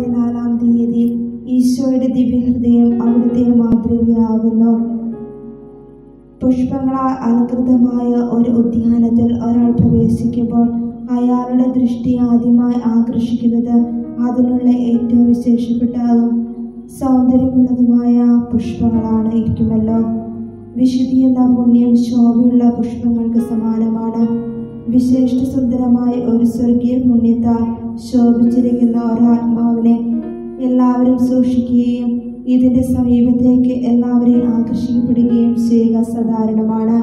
പതിനാലാം തീയതി ഈശോയുടെ ദിവ്യഹൃദയം അവിടുത്തെ മാതൃകയാകുന്നു പുഷ്പങ്ങളാൽ അലങ്കൃതമായ ഒരു ഉദ്യാനത്തിൽ ഒരാൾ പ്രവേശിക്കുമ്പോൾ അയാളുടെ ദൃഷ്ടി ആദ്യമായി ആകർഷിക്കുന്നത് അതിനുള്ള ഏറ്റവും വിശേഷപ്പെട്ടതും സൗന്ദര്യമുള്ളതുമായ പുഷ്പങ്ങളാണ് ഇരിക്കുമല്ലോ വിശുദ്ധി എന്ന പുണ്യം ശോഭയുള്ള പുഷ്പങ്ങൾക്ക് സമാനമാണ് വിശേഷ സുന്ദരമായ ഒരു സ്വർഗീയ പുണ്യത്താൽ ശോഭിച്ചിരിക്കുന്ന ഒരാത്മാവിനെ എല്ലാവരും സൂക്ഷിക്കുകയും ഇതിന്റെ സമീപത്തേക്ക് എല്ലാവരെയും ആകർഷിക്കപ്പെടുകയും ചെയ്യുക സാധാരണമാണ്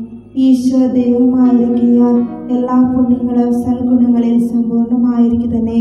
ഈശോ ദൈവമായിരിക്കാൻ എല്ലാ പുണ്യങ്ങളും സൽഗുണങ്ങളിൽ സമ്പൂർണമായിരിക്കും തന്നെ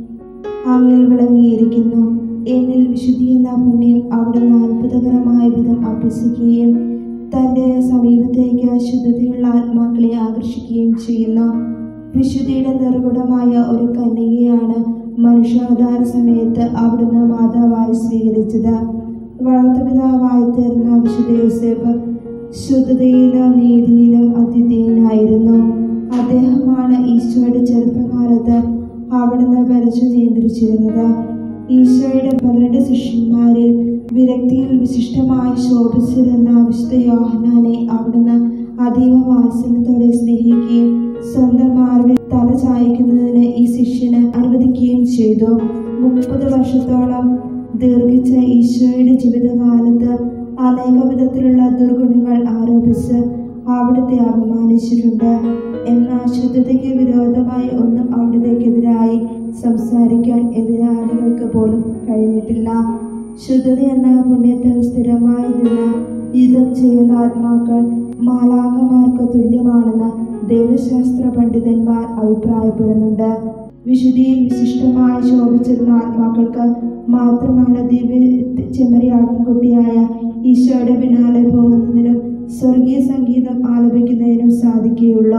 അങ്ങിൽ വിളങ്ങിയിരിക്കുന്നു എന്നിൽ വിശുദ്ധി എന്ന പുണ്യം അവിടുന്ന് അത്ഭുതകരമായ വിധം അഭ്യസിക്കുകയും തൻ്റെ സമീപത്തേക്ക് ശുദ്ധതയുള്ള ആത്മാക്കളെ ആകർഷിക്കുകയും ചെയ്യുന്നു വിശുദ്ധിയുടെ നിർഗുണമായ ഒരു കന്യകയാണ് മനുഷ്യാവതാര സമയത്ത് അവിടുന്ന് മാതാവായി സ്വീകരിച്ചത് വളർത്തുപിതാവായി തീർന്ന വിശുദ്ധ യോസേപ്പ് ശുദ്ധതയിലും നീതിയിലും അദ്വിതീയനായിരുന്നു അദ്ദേഹമാണ് ഈശോയുടെ ചെറുപ്പകാലത്ത് അവിടുന്ന് ഭരിച്ചു നിയന്ത്രിച്ചിരുന്നത് ഈശോയുടെ പന്ത്രണ്ട് ശിഷ്യന്മാരിൽ വിരക്തിയിൽ വിശിഷ്ടമായി ശോഭിച്ചിരുന്ന വിശുദ്ധ യോഹനാനെ അവിടുന്ന് അതീവ വാത്സല്യത്തോടെ സ്നേഹിക്കുകയും സ്വന്തം മാർവിൽ തല ചായ്ക്കുന്നതിന് ഈ ശിഷ്യന് അനുവദിക്കുകയും ചെയ്തു മുപ്പത് വർഷത്തോളം ദീർഘിച്ച ഈശോയുടെ ജീവിതകാലത്ത് അനേക വിധത്തിലുള്ള ദുർഗുണങ്ങൾ ആരോപിച്ച് അവിടുത്തെ അപമാനിച്ചിട്ടുണ്ട് എന്നാൽ ശുദ്ധതയ്ക്ക് വിരോധമായി ഒന്നും അവിടത്തേക്കെതിരായി സംസാരിക്കാൻ എതിരാളികൾക്ക് പോലും കഴിഞ്ഞിട്ടില്ല ശുദ്ധത എന്ന പുണ്യത്തിൽ സ്ഥിരമായി നിന്ന് യുദ്ധം ചെയ്യുന്ന ആത്മാക്കൾ മാലാകമാർക്ക് തുല്യമാണെന്ന് ദൈവശാസ്ത്ര പണ്ഡിതന്മാർ അഭിപ്രായപ്പെടുന്നുണ്ട് വിശുദ്ധിയിൽ വിശിഷ്ടമായി ശോഭിച്ചിരുന്ന ആത്മാക്കൾക്ക് മാത്രമാണ് ദിവ്യ ചെമ്മരിയാട്ടിൻകുട്ടിയായ ഈശോയുടെ പിന്നാലെ പോകുന്നതിനും സ്വർഗീയ സംഗീതം ആലപിക്കുന്നതിനും സാധിക്കുകയുള്ളൂ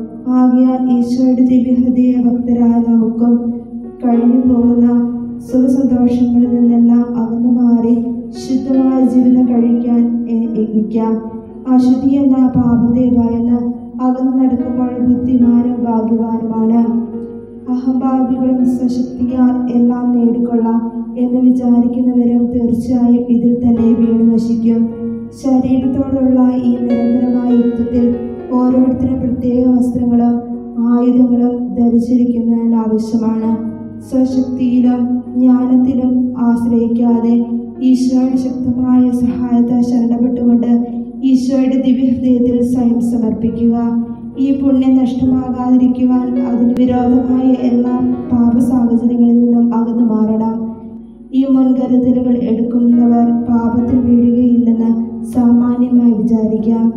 ആകയാൽ ഈശോയുടെ ദിവ്യഹൃദയ ഭക്തരായ നമുക്കും കഴിഞ്ഞു പോകുന്ന സുഖസന്തോഷങ്ങളിൽ നിന്നെല്ലാം അകന്നു മാറി ശുദ്ധമായ ജീവിതം കഴിക്കാൻ എ- യത്നിക്കാം അശുദ്ധി എന്ന പാപത്തെ ഭയന്ന് അകന്നു നടക്കുമ്പോൾ ബുദ്ധിമാനും ഭാഗ്യവാനുമാണ് അഹംഭാവികളും സശക്തിയാൽ എല്ലാം നേടിക്കൊള്ളാം എന്ന് വിചാരിക്കുന്നവരും തീർച്ചയായും ഇതിൽ തന്നെ വീണു നശിക്കും ശരീരത്തോടുള്ള ഈ നിരന്തരമായ യുദ്ധത്തിൽ ഓരോരുത്തരും പ്രത്യേക വസ്ത്രങ്ങളും ആയുധങ്ങളും ധരിച്ചിരിക്കുന്നതിന് ആവശ്യമാണ് സ്വശക്തിയിലും ജ്ഞാനത്തിലും ആശ്രയിക്കാതെ ഈശോയുടെ ശക്തമായ സഹായത്തെ ശരണപ്പെട്ടുകൊണ്ട് ഈശോയുടെ ദിവ്യഹൃദയത്തിൽ സ്വയം സമർപ്പിക്കുക ഈ പുണ്യം നഷ്ടമാകാതിരിക്കുവാൻ അതിന് വിരോധമായ എല്ലാ പാപ സാഹചര്യങ്ങളിൽ നിന്നും അകന്നു മാറണം ഈ മുൻകരുതലുകൾ എടുക്കുന്നവർ പാപത്തിൽ വീഴുകയില്ലെന്ന് സാമാന്യമായി വിചാരിക്കാം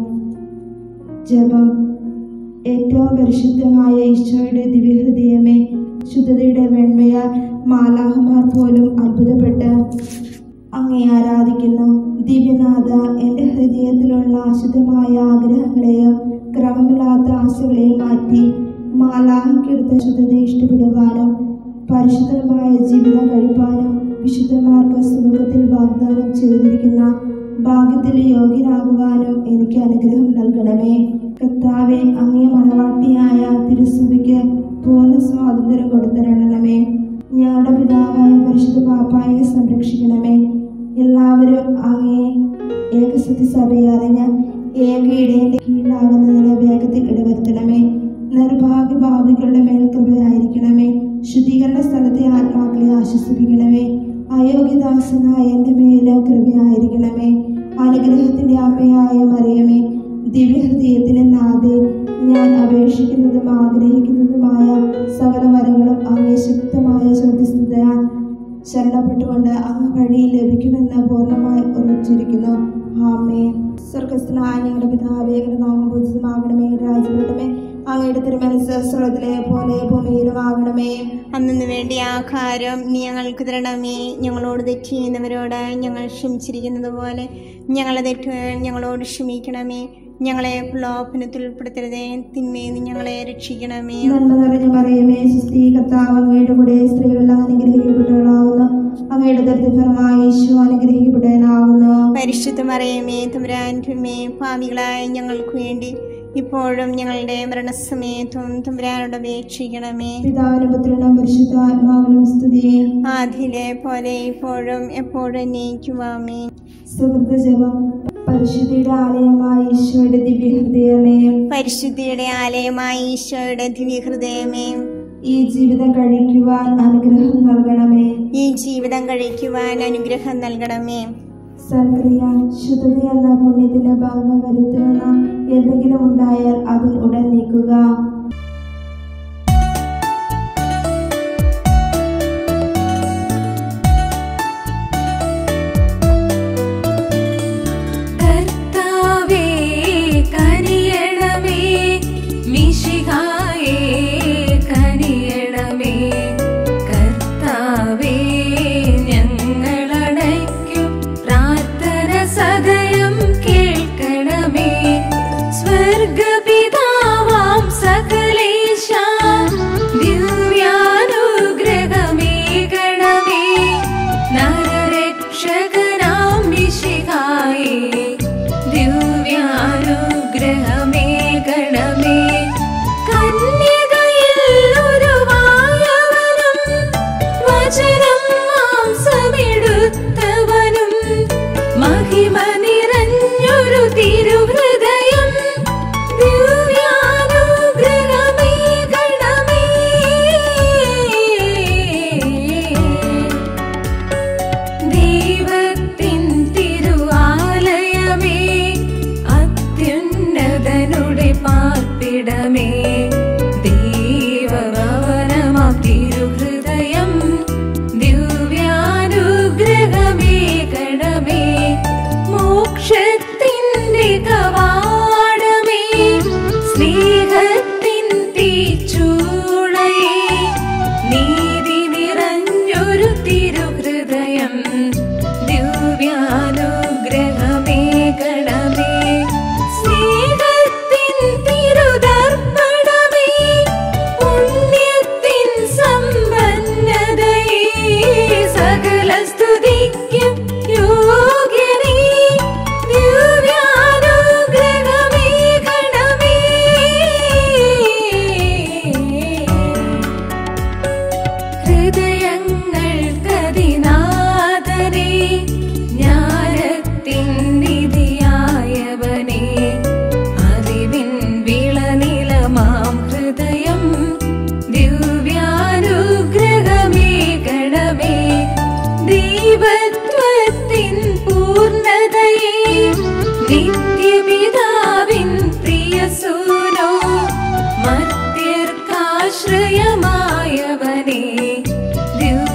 ജപം ഏറ്റവും പരിശുദ്ധമായ ഈശോയുടെ ദിവ്യഹൃദയമേ ശുദ്ധതയുടെ വെണ്മയാൽ മാലാഹമാർ പോലും അത്ഭുതപ്പെട്ട് അങ്ങേ ആരാധിക്കുന്നു ദിവ്യനാഥ എൻ്റെ ഹൃദയത്തിലുള്ള അശുദ്ധമായ ആഗ്രഹങ്ങളെയും ക്രമമില്ലാത്ത ആശകളെയും മാറ്റി മാലാഹയ്ക്കെടുത്ത ശുദ്ധതയെ ഇഷ്ടപ്പെടുവാനും പരിശുദ്ധമായ ജീവിതം കഴിപ്പാനും വിശുദ്ധമാർക്ക് സുഖത്തിൽ വാഗ്ദാനം ചെയ്തിരിക്കുന്ന ഭാഗ്യത്തിൽ യോഗ്യരാകുവാനും എനിക്ക് അനുഗ്രഹം നൽകണമേ കർത്താവെ അങ്ങേ മണവാട്ടിയായ തിരുസഭയ്ക്ക് പൂർണ്ണ സ്വാതന്ത്ര്യം കൊടുത്തരണമേ ഞങ്ങളുടെ പിതാവായ പരിശുദ്ധ പാപ്പായെ സംരക്ഷിക്കണമേ എല്ലാവരും അങ്ങേ ഏകസത്യ സഭയെ അറിഞ്ഞ് ഏക ഇടയന്റെ കീഴിലാകുന്നതിന് വേഗത്തിൽ ഇടവരുത്തണമേ നിർഭാഗ്യഭാവികളുടെ മേൽ കൃപയായിരിക്കണമേ ശുദ്ധീകരണ സ്ഥലത്തെ ആത്മാക്കളെ ആശ്വസിപ്പിക്കണമേ അയോഗ്യദാസനായ എൻ്റെ മേല് കൃപയായിരിക്കണമേ അനുഗ്രഹത്തിന്റെ അമ്മയായ മറിയമേ ദിവ്യഹൃദയത്തിന് നാഥേ ഞാൻ അപേക്ഷിക്കുന്നതും ആഗ്രഹിക്കുന്നതുമായ സകല വരങ്ങളും അങ്ങേ ശക്തമായ ചോദ്യസ്ഥിതയാൽ ശരണപ്പെട്ടുകൊണ്ട് അങ്ങ് വഴി ലഭിക്കുമെന്ന് പൂർണ്ണമായി ഉറച്ചിരിക്കുന്നു ആമേ സ്വർഗസ്ഥനായ ഞങ്ങളുടെ പിതാവേ ഞങ്ങളുടെ നാമം പൂജിതമാകണമേ രാജ്യപ്പെടണമേ അങ്ങയുടെ തിരുമനസ് സ്വർഗത്തിലെ പോലെ ഭൂമിയിലും ആകണമേ അന്നു വേണ്ടി ആഹാരം നീ ഞങ്ങൾക്ക് തരണമേ ഞങ്ങളോട് തെറ്റ് ചെയ്യുന്നവരോട് ഞങ്ങൾ ക്ഷമിച്ചിരിക്കുന്നത് പോലെ ഞങ്ങളെ തെറ്റുകൾ ഞങ്ങളോട് ക്ഷമിക്കണമേ ഞങ്ങളെ പ്രലോഭനത്തിൽ ഉൾപ്പെടുത്തരുതേ തിന്മയിൽ നിന്ന് ഞങ്ങളെ രക്ഷിക്കണമേ നന്മ നിറഞ്ഞ മറിയമേ സുസ്ഥീ കർത്താവ് അങ്ങയുടെ കൂടെ സ്ത്രീകൾ അനുഗ്രഹിക്കപ്പെട്ടവളാകുന്നു അങ്ങയുടെ ദരിദ്രഫലമായ യേശു അനുഗ്രഹിക്കപ്പെട്ടവനാകുന്നു പരിശുദ്ധ മറിയമേ തുമരാൻമേ ഭാവികളായ ഞങ്ങൾക്ക് വേണ്ടി ഇപ്പോഴും ഞങ്ങളുടെ മരണസമയത്തും തമ്പുരാനോട് അപേക്ഷിക്കണമേ പിതാവിനും പുത്രനും പരിശുദ്ധാത്മാവിനും സ്തുതി ആദിയിലെ പോലെ ഇപ്പോഴും എപ്പോഴും നീക്കുവാമേ സുഹൃത്ത് ജപം പരിശുദ്ധിയുടെ ആലയമായ ഈശോയുടെ ദിവ്യഹൃദയമേ പരിശുദ്ധിയുടെ ആലയമായ ഈശോയുടെ ദിവ്യഹൃദയമേ ഈ ജീവിതം കഴിക്കുവാൻ അനുഗ്രഹം നൽകണമേ ഈ ജീവിതം കഴിക്കുവാൻ അനുഗ്രഹം നൽകണമേ സൽക്രിയ ശുദ്ധത എന്ന പുണ്യത്തിന് ഭംഗം വരുത്തുന്ന എന്തെങ്കിലും ഉണ്ടായാൽ അത് ഉടൻ നീക്കുക കർത്താവേ കനിയണമേ മിശിഹായേ കനിയണമേ കർത്താവേ ഞങ്ങളടയ്ക്കും പ്രാർത്ഥന സദയം കേൾക്കണമേ സ്വർഗപിതാവാം സകലേശ ദിവ്യാനുഗ്രഹമേ ഗണമേ നരരക്ഷകനാം മിശിഹായേ ദിവ്യാനുഗ്രഹമേ ഗണമേ കന്യകയിൽ ഉരുവായവനും വചനം മാംസമെടുത്തവനും മഹിമ നിറഞ്ഞൊരു തിരുഹൃദയം ദിവ്യാനുഗ്രഹമേ ഗണമേ ദൈവത്തിൻ തിരുവാലയമേ അത്യുന്നതനുടെ പാർപ്പിടമേ ദൈവഭവനമാം തിരുഹൃദയം ദിവ്യാനുഗ്രഹമേ ഗണമേ മോക്ഷത്തിൻ്റെ കവാടമേ സ്നേഹത്തിൻ തീച്ചൂളയേ നീതി നിറഞ്ഞൊരു തിരുഹൃദയം ദിവ്യാനുഗ്രഹമേ ഗണമേ സ്നേഹത്തിൻ തിരുദർപ്പണമേ പുണ്യത്തിൻ സമ്പന്നതയേ സകല സ്തുതിക്കും യോഗ്യനേ ദിവ്യാനുഗ്രഹമേ ഗണമേ ഹൃദയങ്ങൾക്കതിനാഥനേ ജ്ഞാനത്തിൻ നിധിയായവനേ അറിവിൻ വിളനിലമാം ഹൃദയം ദിവ്യാനുഗ്രഹമേ ഗണമേ ദൈവത്വത്തിൻ പൂർണ്ണതയേ നിത്യപിതാവിൻ പ്രിയസൂനോ മർത്യർക്കാശ്രയമായവനേ ദിവ്യാനുഗ്രഹമേ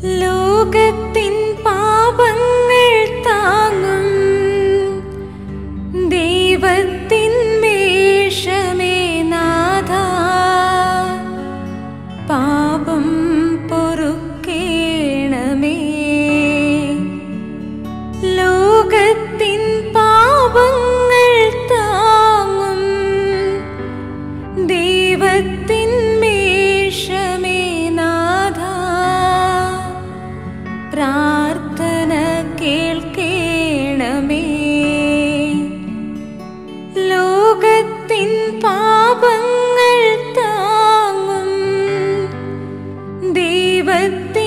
ലോകത്തിൻ പാപങ്ങൾ താങ്ങും ദൈവത്തിൻ മേഷമേ നാഥ പാപം പൊറുക്കേണമേ ലോകത്തിൻ പാപങ്ങൾ താങ്ങും ദൈവത്തിൻ മേഷമേ നാഥ പ്രാർത്ഥന കേൾക്കേണമേ ലോകത്തിൻ പാപങ്ങൾ താങ്ങും ദൈവത്തിൻ